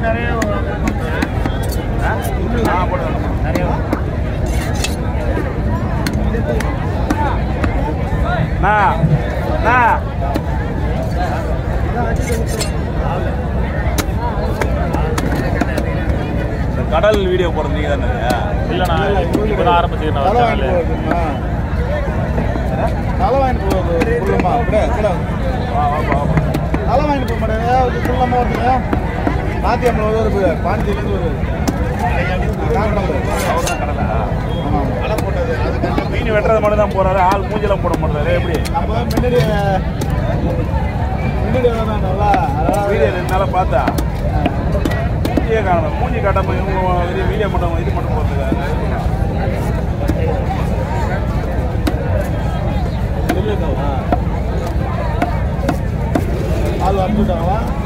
நிறைய ஆ போடுங்க நிறைய அண்ணா அண்ணா இந்த கடல் வீடியோ போடுறது நீங்க தானே இல்லைண்ணா இப்போ தான் ஆரம்பிச்சுக்கிறேன் தலை ஒரு வாங்கிட்டு சேனல் போகுதுமா தலை வாங்கிட்டு போகுது குள்ளமா அப்படியே கூட தலை வாங்கிட்டு போக மாட்டேங்க குள்ளமா வருதுங்க நாத்தி ஐம்பது வருது பாண்டியிலேருந்து வருது அவர் தான் கடலா ஆமாம் கடை போட்டது அதுக்கு மீன் வெட்டுறது மட்டும் தான் போறாரு ஆள் மூஞ்செல்லாம் போட மாட்டாரு எப்படி நம்ம முன்னாடி முன்னாடி வந்தாங்க நல்லா வீடியோ அதனால ரெண்டு நாளா பார்த்தா மூஞ்சியே காணணும் மூஞ்சி காட்டாம இவங்க இது வீடியோ மட்டும் இது மட்டும் போட்டுருக்காங்க ஆள் வந்துட்டாங்களா